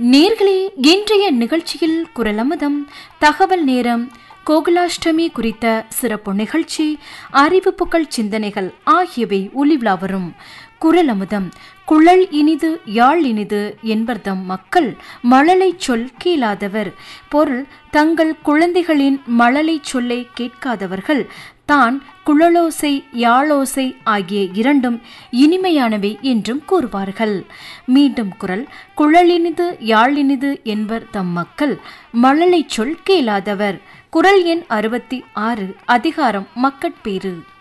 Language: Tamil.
நேர்களே இன்றைய நிகழ்ச்சியில் குரலமுதம் தகவல் நேரம் கோகுலாஷ்டமி குறித்த சிறப்பு நிகழ்ச்சி அறிவிப்புகள் சிந்தனைகள் ஆகியவை ஒளிவிழா வரும் குரலமுதம் குழல் இனிது யாழ் இனிது என்பர்தம் மக்கள் மழலை சொல் கேளாதவர் பொருள் தங்கள் குழந்தைகளின் மழலை சொல்லை கேட்காதவர்கள் தான் குழலோசை யாழோசை ஆகிய இரண்டும் இனிமையானவை என்றும் கூறுவார்கள் மீண்டும் குரல் குழலினிது யாழினிது என்பர் தம் மக்கள் மழலை சொல் கேளாதவர் குரல் எண் அறுபத்தி ஆறு அதிகாரம் மக்கட்பேறு